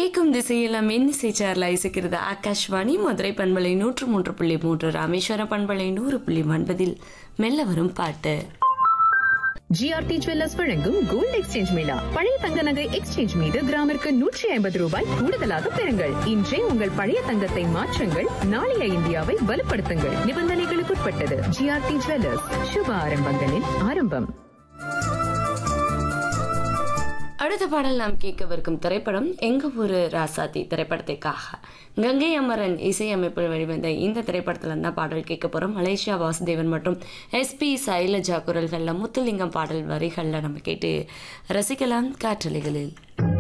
கேட்கும் திசையெல்லாம் இன்னிசை சார்ல இசைக்கிறது ஆகாஷ்வாணி மதுரை பண்பலை நூற்று மூன்று புள்ளி மூன்று ராமேஸ்வரம் பண்பலை நூறு புள்ளி ஒன்பதில் மெல்ல வரும் பாட்டு ஜிஆர்டி ஜுவல்லர்ஸ் வழங்கும் கோல்ட் எக்ஸ்சேஞ்ச் மேளா பழைய தங்க நகை எக்ஸ்சேஞ்ச் மீது கிராமிற்கு நூற்றி ஐம்பது ரூபாய் கூடுதலாக பெறுங்கள் இன்றே உங்கள் பழைய தங்கத்தை மாற்றுங்கள் நாளைய இந்தியாவை வலுப்படுத்துங்கள் நிபந்தனைகளுக்குட்பட்டது ஜிஆர்டி ஜுவல்லர்ஸ் சுப ஆரம்பங்களின் ஆரம்பம் அடுத்த பாடல் நாம் கேட்கவிருக்கும் திரைப்படம் எங்க ஊரு ராசாத்தி திரைப்படத்திற்காக கங்கை அமரன் இசையமைப்பில் வெளிவந்த இந்த திரைப்படத்துல தான் பாடல் கேட்க போறோம் மலேசியா வாசுதேவன் மற்றும் எஸ்பி சைலஜா குரல்கள்ல முத்துலிங்கம் பாடல் வரிகள்ல நம்ம கேட்டு ரசிக்கலாம் காற்றலைகளில்